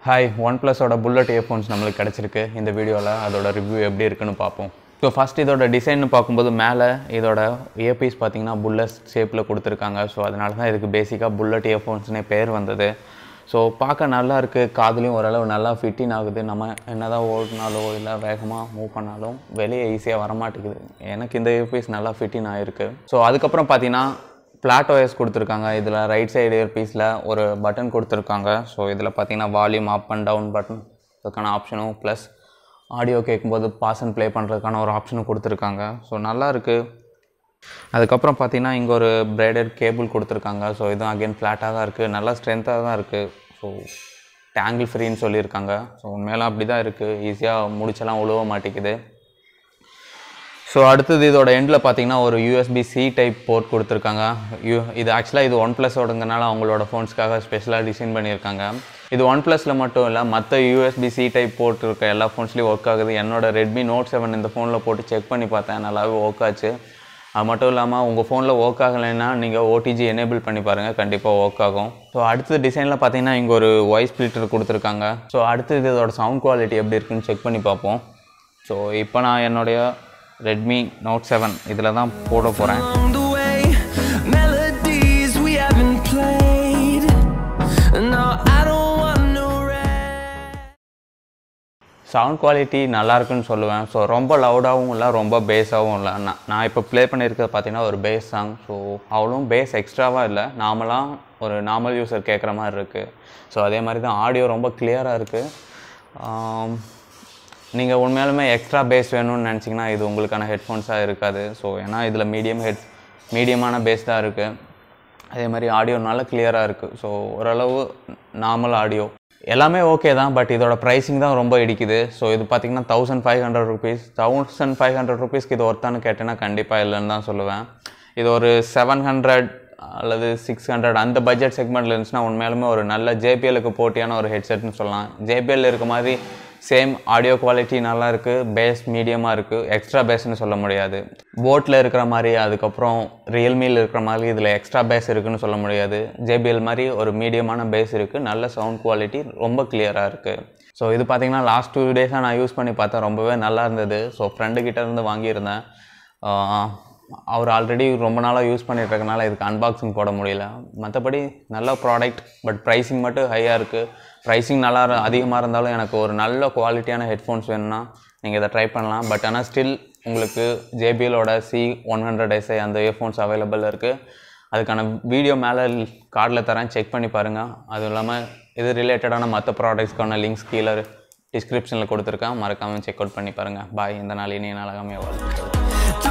Hi one ப்ளஸோட bullet earphones நம்மளுக்கு கிடச்சிருக்கு இந்த வீடியோவில் அதோட ரிவ்யூ எப்படி இருக்குன்னு பார்ப்போம் ஸோ ஃபஸ்ட் இதோட டிசைன் பார்க்கும்போது மேலே இதோட இயர்பீஸ் பார்த்தீங்கன்னா புல்லட் ஷேப்பில் கொடுத்துருக்காங்க ஸோ அதனால தான் இதுக்கு பேசிக்காக புல்லட் இயர்ஃபோன்ஸ்னே பேர் வந்தது ஸோ பார்க்க நல்லா இருக்குது காதுலையும் ஓரளவு நல்லா ஃபிட்டின் ஆகுது நம்ம என்ன தான் ஓடினாலோ இல்லை வேகமாக மூவ் பண்ணாலும் வெளியே ஈஸியாக வரமாட்டேங்குது எனக்கு இந்த இயர்பீஸ் நல்லா ஃபிட்டின் ஆகிருக்கு ஸோ அதுக்கப்புறம் பார்த்தீங்கன்னா ஃப்ளாட் ஒயர்ஸ் கொடுத்துருக்காங்க இதில் ரைட் சைடு இயர்பீஸில் ஒரு பட்டன் கொடுத்துருக்காங்க ஸோ இதில் பார்த்தீங்கன்னா volume up and down button அதுக்கான ஆப்ஷனும் ப்ளஸ் ஆடியோ கேட்கும்போது பாஸ் அண்ட் ப்ளே பண்ணுறதுக்கான ஒரு ஆப்ஷனும் கொடுத்துருக்காங்க ஸோ நல்லா இருக்குது அதுக்கப்புறம் பார்த்தீங்கன்னா இங்கே ஒரு பிரைடட் கேபிள் கொடுத்துருக்காங்க ஸோ இதுவும் அகைன் ஃப்ளாட்டாக தான் இருக்குது நல்லா ஸ்ட்ரென்த்தாக தான் இருக்குது ஸோ டேங்கிள் ஃப்ரீன்னு சொல்லியிருக்காங்க ஸோ உண்மையெல்லாம் அப்படி தான் இருக்குது ஈஸியாக முடிச்செல்லாம் உழுவ மாட்டேங்குது ஸோ அடுத்தது இதோட எண்டில் பார்த்தீங்கன்னா ஒரு யூஎஸ்பி சி டைப் போர்ட் கொடுத்துருக்காங்க யூ இது ஆக்சுவலாக இது ஒன் ப்ளஸோடங்கனால அவங்களோட ஃபோன்ஸ்க்காக ஸ்பெஷலாக டிசைன் பண்ணியிருக்காங்க இது ஒன் ப்ளஸில் மட்டும் இல்லை மற்ற யூஎஸ்பி சி டைப் போர்ட் இருக்க எல்லா ஃபோன்ஸ்லேயும் ஒர்க் ஆகுது என்னோட ரெட்மி நோட் செவன் இந்த ஃபோனில் போட்டு செக் பண்ணி பார்த்தேன் நல்லாவே ஒர்க் ஆச்சு அது மட்டும் இல்லாமல் உங்கள் ஃபோனில் ஒர்க் ஆகலைன்னா நீங்கள் ஓடிஜி எனேபிள் பண்ணி பாருங்கள் கண்டிப்பாக ஒர்க் ஆகும் ஸோ அடுத்த டிசைனில் பார்த்தீங்கன்னா இங்கே ஒரு வாய்ஸ் ஸ்ப்ளிட்டர் கொடுத்துருக்காங்க ஸோ அடுத்தது இதோட சவுண்ட் குவாலிட்டி எப்படி இருக்குன்னு செக் பண்ணி பார்ப்போம் ஸோ இப்போ நான் என்னுடைய ரெட்மி நோட் செவன் இதில் தான் போட போகிறேன் along the way, melodies we haven't played. No, I don't want no rest. Sound quality நல்லா இருக்குன்னு சொல்லுவேன் ஸோ ரொம்ப லவுடாகவும் இல்லை ரொம்ப பேஸாகவும் இல்லை நான் நான் இப்போ ப்ளே பண்ணியிருக்கிறது பார்த்தீங்கன்னா ஒரு பேஸ் சாங் ஸோ அவ்வளோ பேஸ் எக்ஸ்ட்ராவாக இல்லை நார்மலாக ஒரு நார்மல் யூஸர் கேட்குற மாதிரி இருக்குது ஸோ அதே மாதிரி தான் ஆடியோ ரொம்ப கிளியராக இருக்குது நீங்கள் உண்மையாலுமே எக்ஸ்ட்ரா பேஸ் வேணும்னு நினச்சிங்கன்னா இது உங்களுக்கான ஹெட்ஃபோன்ஸாக இருக்காது ஸோ ஏன்னா இதில் மீடியம் ஹெட் மீடியமான பேஸ் தான் இருக்குது அதே மாதிரி ஆடியோ நல்லா கிளியராக இருக்குது ஸோ ஓரளவு நார்மல் ஆடியோ எல்லாமே ஓகே தான் பட் இதோட ப்ரைஸிங் தான் ரொம்ப இடிக்குது ஸோ இது பார்த்தீங்கன்னா thousand five hundred rupees thousand five hundred ருபீஸ்க்கு இது ஒர்த்தான்னு கேட்டேன்னா கண்டிப்பாக இல்லைன்னு தான் சொல்லுவேன் இது ஒரு செவன் ஹண்ட்ரட் அல்லது சிக்ஸ் ஹண்ட்ரட் அந்த பட்ஜெட் செக்மெண்ட்டில் இருந்துச்சுன்னா உண்மையாலுமே ஒரு நல்ல ஜேபிஎலுக்கு போட்டியான ஒரு ஹெட்செட்னு சொல்லலாம் ஜேபிஎல் இருக்க மாதிரி சேம் ஆடியோ குவாலிட்டி நல்லா இருக்குது பேஸ் மீடியமாக இருக்குது எக்ஸ்ட்ரா பேஸ்னு சொல்ல முடியாது போட்டில் இருக்கிற மாதிரி அதுக்கப்புறம் ரியல்மியில் இருக்கிற மாதிரி இதில் எக்ஸ்ட்ரா பேஸ் இருக்குன்னு சொல்ல முடியாது ஜேபிஎல் மாதிரி ஒரு மீடியமான பேஸ் இருக்குது நல்ல சவுண்ட் குவாலிட்டி ரொம்ப கிளியராக இருக்குது ஸோ இது பார்த்தீங்கன்னா லாஸ்ட் டூ டேஸாக நான் யூஸ் பண்ணி பார்த்தேன் ரொம்பவே நல்லா இருந்தது ஸோ ஃப்ரெண்டு கிட்ட இருந்து வாங்கியிருந்தேன் ஆஹ் அவர் ஆல்ரெடி ரொம்ப நாளாக யூஸ் பண்ணிட்டு இருக்கனால இதுக்கு அன்பாக்சிங் போட முடியல மற்றபடி நல்ல ப்ராடக்ட் பட் ப்ரைஸிங் மட்டும் ஹையாக இருக்குது ப்ரைஸிங் நல்லா இரு- அதிகமாக இருந்தாலும் எனக்கு ஒரு நல்ல குவாலிட்டியான ஹெட்ஃபோன்ஸ் வேணும்னா நீங்கள் இதை ட்ரை பண்ணலாம் பட் ஆனால் ஸ்டில் உங்களுக்கு ஜேபிஎலோட சி ஒன் ஹண்ட்ரட் எஸ்ஐ அந்த இயர்ஃபோன்ஸ் அவைலபிள் இருக்குது அதுக்கான வீடியோ மேலே கார்டில் தரேன் செக் பண்ணி பாருங்கள் அதுவும் இல்லாமல் இது ரிலேட்டடான மற்ற ப்ராடக்ட்ஸ்க்கான லிங்க்ஸ் கீழே டிஸ்கிரிப்ஷனில் கொடுத்துருக்கேன் மறக்காமல் செக் அவுட் பண்ணி பாருங்கள் பாய் இந்த நாள் இனிய நாளாக வாழ்த்துக்கள்